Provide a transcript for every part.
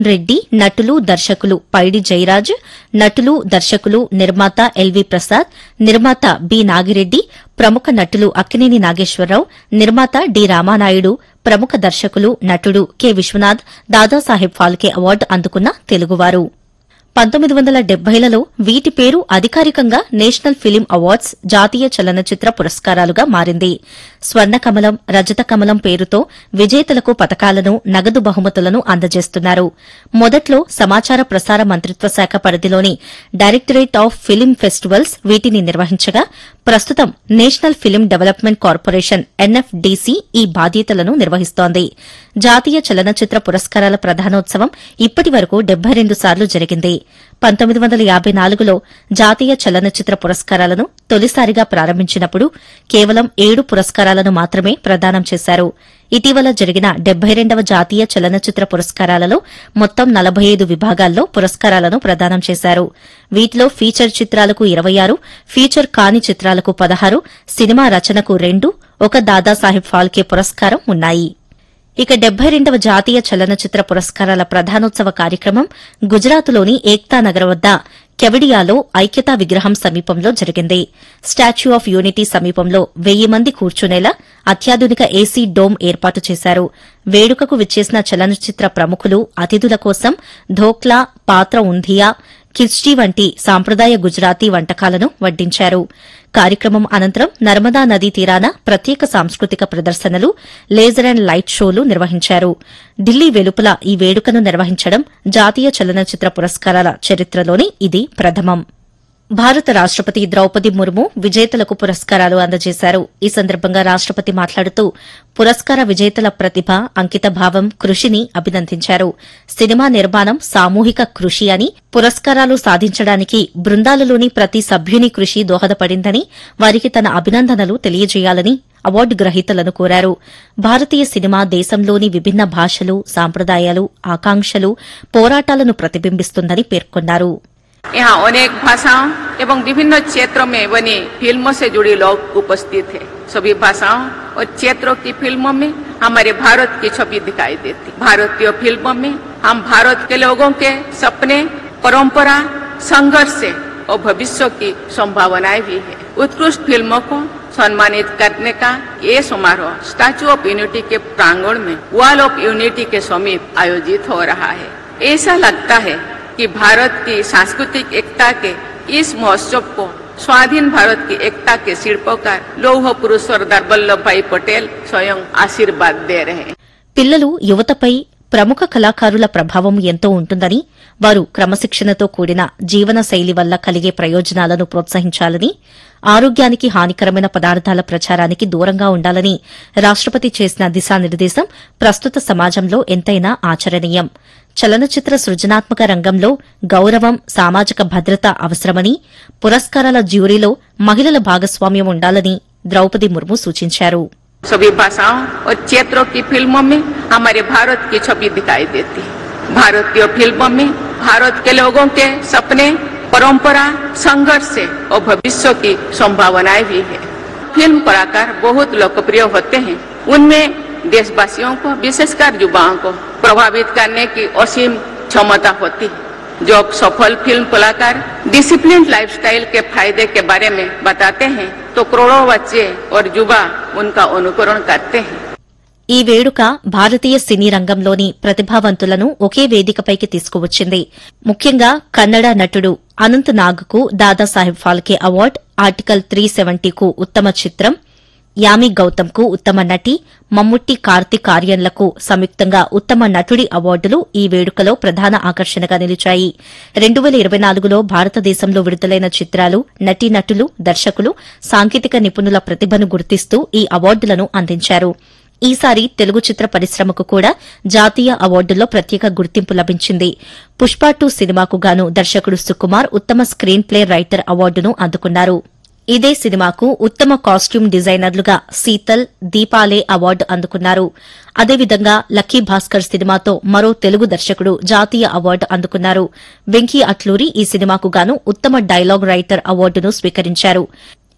రెడ్డి నటులు దర్శకులు పైడి జయరాజ్ నటులు దర్శకులు నిర్మాత ఎల్వి ప్రసాద్ నిర్మాత బి నాగిరెడ్డి ప్రముఖ నటులు అక్కినేని నాగేశ్వరరావు నిర్మాత డి రామానాయుడు ప్రముఖ దర్శకులు నటుడు కె విశ్వనాథ్ దాదాసాహెబ్ ఫాల్కే అవార్డు అందుకున్న తెలుగువారు పంతొమ్మిది వందల డెబ్బైలలో వీటి పేరు అధికారికంగా నేషనల్ ఫిలిం అవార్డ్స్ జాతీయ చలనచిత్ర పురస్కారాలుగా మారింది స్వర్ణ కమలం రజత కమలం పేరుతో విజేతలకు పతకాలను నగదు బహుమతులను అందజేస్తున్నారు మొదట్లో సమాచార ప్రసార మంత్రిత్వ శాఖ పరిధిలోని డైరెక్టరేట్ ఆఫ్ ఫిలిం ఫెస్టివల్స్ వీటిని నిర్వహించగా ప్రస్తుతం national film development corporation NFDC ఈ బాధ్యతలను నిర్వహిస్తోంది జాతీయ చలనచిత్ర పురస్కారాల ప్రధానోత్సవం ఇప్పటి వరకు డెబ్బై రెండు సార్లు జరిగింది పంతొమ్మిది వందల యాబై నాలుగులో జాతీయ చలనచిత్ర పురస్కారాలను తొలిసారిగా ప్రారంభించినప్పుడు కేవలం ఏడు పురస్కారాలను మాత్రమే ప్రదానం చేశారు ఇటీవల జరిగిన డెబ్బై రెండవ జాతీయ చలనచిత్ర పురస్కారాలలో మొత్తం నలభై ఐదు విభాగాల్లో పురస్కారాలను ప్రదానం చేశారు వీటిలో ఫీచర్ చిత్రాలకు ఇరవై ఆరు ఫీచర్ కాని చిత్రాలకు పదహారు సినిమా రచనకు రెండు ఒక దాదాసాహెబ్ ఫాల్కే పురస్కారం ఉన్నాయి ఇక డెబ్బై రెండవ జాతీయ చలనచిత్ర పురస్కారాల ప్రధానోత్సవ కార్యక్రమం గుజరాత్లోని ఏక్తా నగర్ వద్ద కెవడియాలో ఐక్యతా విగ్రహం సమీపంలో జరిగింది స్టాచ్యూ ఆఫ్ యూనిటీ సమీపంలో వెయ్యి మంది కూర్చునేలా అత్యాధునిక ఏసీ డోమ్ ఏర్పాటు చేశారు వేడుకకు విచ్చేసిన చలనచిత్ర ప్రముఖులు అతిథుల కోసం ధోక్లా పాత్ర ఉంధియా కిచ్డీ వంటి సాంప్రదాయ గుజరాతీ వంటకాలను వడ్డించారు కార్యక్రమం అనంతరం నర్మదా నదీ తీరాన ప్రత్యేక సాంస్కృతిక ప్రదర్శనలు లేజర్ అండ్ లైట్ షోలు నిర్వహించారు ఢిల్లీ వెలుపల ఈ వేడుకను నిర్వహించడం జాతీయ చలనచిత్ర పురస్కారాల చరిత్రలోని ఇది ప్రథమం భారత రాష్టపతి ద్రౌపది ముర్ము విజేతలకు పురస్కారాలు అందజేశారు ఈ సందర్భంగా రాష్టపతి మాట్లాడుతూ పురస్కార విజేతల ప్రతిభ అంకితభావం కృషిని అభినందించారు సినిమా నిర్మాణం సామూహిక కృషి అని పురస్కారాలు సాధించడానికి బృందాలలోని ప్రతి సభ్యుని కృషి దోహదపడిందని వారికి తన అభినందనలు తెలియజేయాలని అవార్డు గ్రహీతలను కోరారు భారతీయ సినిమా దేశంలోని విభిన్న భాషలు సాంప్రదాయాలు ఆకాంక్షలు పోరాటాలను ప్రతిబింబిస్తుందని పేర్కొన్నారు यहाँ अनेक भाषाओं एवं विभिन्न क्षेत्रों में बनी फिल्मों से जुड़े लोग उपस्थित हैं सभी भाषाओं और क्षेत्रों की फिल्मों में हमारे भारत की छवि दिखाई देती भारतीय फिल्मों में हम भारत के लोगों के सपने परंपरा संघर्ष से और भविष्य की संभावनाएं भी है उत्कृष्ट फिल्मों को सम्मानित करने का ये समारोह स्टैचू ऑफ यूनिटी के प्रांगण में वॉल ऑफ यूनिटी के समीप आयोजित हो रहा है ऐसा लगता है कि भारत की सांस्कृतिक एकता के इस महोत्सव को स्वाधीन भारत की एकता के शिल्पकार लौह पुरुष सरदार वल्लभ भाई पटेल स्वयं आशीर्वाद दे रहे हैं పిల్లలు యువతపై ప్రముఖ కళాకారుల ప్రభావం ఎంతో ఉంటుందని వారు క్రమశిక్షణతో కూడిన జీవన శైలి వల్ల కలిగే ప్రయోజనాలను ప్రోత్సహించాలని ఆరోగ్యానికి హానికరమైన పదార్థాల ప్రచారానికి దూరంగా ఉండాలని రాష్టపతి చేసిన దిశానిర్దేశం ప్రస్తుత సమాజంలో ఎంతైనా ఆచరణీయం చలనచిత్ర సృజనాత్మక రంగంలో గౌరవం సామాజిక భద్రత అవసరమని పురస్కారాల జ్యూరీలో మహిళల భాగస్వామ్యం ఉండాలని ద్రౌపది ముర్ము సూచించారు सभी भाषाओं और क्षेत्रों की फिल्मों में हमारे भारत की छवि दिखाई देती है भारतीय फिल्मों में भारत के लोगों के सपने परंपरा संघर्ष से और भविष्य की संभावनाएं भी है फिल्म कलाकार बहुत लोकप्रिय होते हैं उनमें देशवासियों को विशेषकर युवाओं को प्रभावित करने की असीम क्षमता होती है जो सफल फिल्म कलाकार डिसिप्लिन लाइफस्टाइल के फायदे के बारे में बताते हैं तो करोड़ों बच्चे और युवा उनका अनुकरण करते हैं ఈ వేడుక భారతీయ సినీ రంగంలోని ప్రతిభావంతులను ఒకే వేదికపైకి తీసుకువచ్చింది ముఖ్యంగా కన్నడ నటుడు అనంత్ నాగ్కు Dadasaheb Phalke award article three సెవెంటీకు ఉత్తమ చిత్రం యామి గౌతమ్కు ఉత్తమ నటి మమ్ముట్టి కార్తిక్ ఆర్యన్లకు సంయుక్తంగా ఉత్తమ నటుడి అవార్డులు ఈ వేడుకలో ప్రధాన ఆకర్షణగా నిలిచాయి రెండు వేల ఇరవై నాలుగులో భారతదేశంలో విడుదలైన చిత్రాలు నటీనటులు దర్శకులు సాంకేతిక నిపుణుల ప్రతిభను గుర్తిస్తూ ఈ అవార్డులను అందించారు ఈసారి తెలుగు చిత్ర పరిశ్రమకు కూడా జాతీయ అవార్డుల్లో ప్రత్యేక గుర్తింపు లభించింది పుష్ప టూ సినిమాకు గాను దర్శకుడు సుకుమార్ ఉత్తమ స్క్రీన్ ప్లే రైటర్ అవార్డును అందుకున్నారు ఇదే సినిమాకు ఉత్తమ కాస్ట్యూమ్ డిజైనర్లుగా శీతల్ దీపాలే అవార్డు అందుకున్నారు అదేవిధంగా లక్కీ భాస్కర్ సినిమాతో మరో తెలుగు దర్శకుడు జాతీయ అవార్డు అందుకున్నారు వెంకీ అట్లూరి ఈ సినిమాకు గాను ఉత్తమ డైలాగ్ రైటర్ అవార్డును స్వీకరించారు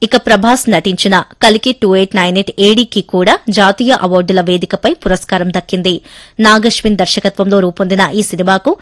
ఇక ప్రభాస్ నటించిన కలికి టూ ఎయిట్ నైన్ ఎయిట్ ఏడీకి కూడా జాతీయ అవార్డుల వేదికపై పురస్కారం దక్కింది నాగశ్విన్ దర్శకత్వంలో రూపొందిన ఈ సినిమాకు